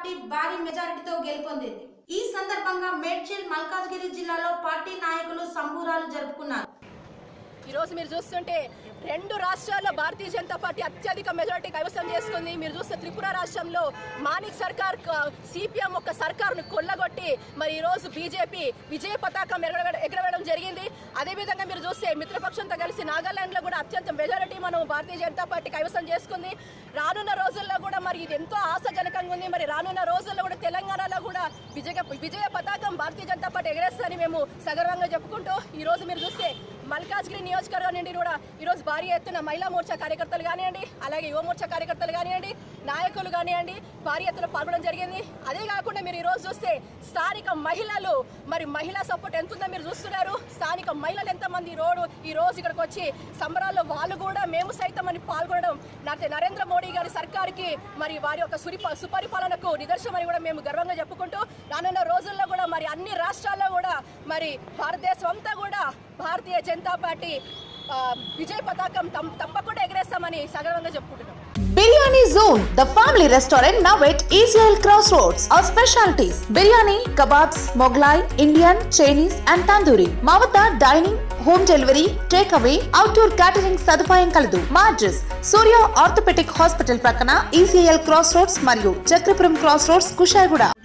party భారీ మెజారిటీతో గెలుపొందింది ఈ సందర్భంగా మేడ్చల్ మల్కాజ్గిరి జిల్లాలో పార్టీ నాయకులు సంబూరాలు జరుపుకున్నారు ఈరోజు మీరు చూస్తుంటే రెండు రాష్ట్రాల్లో భారతీయ జనతా పార్టీ అత్యధిక మెజారిటీ కైవసం చేసుకుంది మీరు చూస్తే త్రిపుర రాష్ట్రంలో మానిక్ సర్కార్ సిపిఎం ఒక సర్కారును కొల్లగొట్టి మరి ఈరోజు బీజేపీ విజయ పతాకం ఎగరవేయడం ఎగరవేయడం జరిగింది అదేవిధంగా మీరు చూస్తే మిత్రపక్షంతో కలిసి నాగాలాండ్లో కూడా అత్యంత మెజారిటీ మనం భారతీయ జనతా పార్టీ కైవసం చేసుకుంది రానున్న రోజుల్లో కూడా మరి ఇది ఎంతో ఆశాజనకంగా ఉంది మరి రానున్న రోజుల్లో కూడా తెలంగాణలో కూడా విజయ విజయ పతాకం భారతీయ జనతా పార్టీ ఎగరేస్తుందని మేము సగర్వంగా చెప్పుకుంటూ ఈ రోజు మీరు చూస్తే మల్కాజ్గిరి నియోజకవర్గం నుండి కూడా ఈరోజు భారీ ఎత్తున మహిళా మోర్చా కార్యకర్తలు కానివ్వండి అలాగే యువ మోర్చా కార్యకర్తలు కానివ్వండి నాయకులు కానివ్వండి భారీ ఎత్తున పాల్గొనడం జరిగింది అదే కాకుండా మీరు ఈ రోజు చూస్తే స్థానిక మహిళలు మరి మహిళా సపోర్ట్ ఎంత ఉందో మీరు చూస్తున్నారు స్థానిక మహిళలు ఎంతమంది ఈ రోడ్డు ఈ రోజు ఇక్కడికి వచ్చి సంబరాల్లో వాళ్ళు కూడా మేము సైతం అని పాల్గొనడం నాకు నరేంద్ర మోడీ గారి సర్కార్కి మరి వారి యొక్క సురిప సుపరిపాలనకు నిదర్శనమని కూడా మేము గర్వంగా చెప్పుకుంటూ రానున్న రోజుల్లో కూడా మరి అన్ని రాష్ట్రాల్లో కూడా మరి భారతదేశం అంతా కూడా భారతీయ జనతా పార్టీ ఆ, విజయ పతాకం తమ్- తప్పకుండా ఎగరేస్తామని సగర్వంగా చెప్పుకుంటున్నాం biryani zone the family restaurant now at ECL cross roads our specialities biryani kebabs Mughlai Indian Chinese and tandoori మా వద్ద dining home delivery take away outdoor catering సదుపాయం కలదు మా అడ్రస్ సూర్య ఆర్థోపెటిక్ హాస్పిటల్ ప్రక్కన ఈసీఎల్ క్రాస్ రోడ్స్ మరియు చక్రపురం క్రాస్ రోడ్స్ కుషాయిగూడ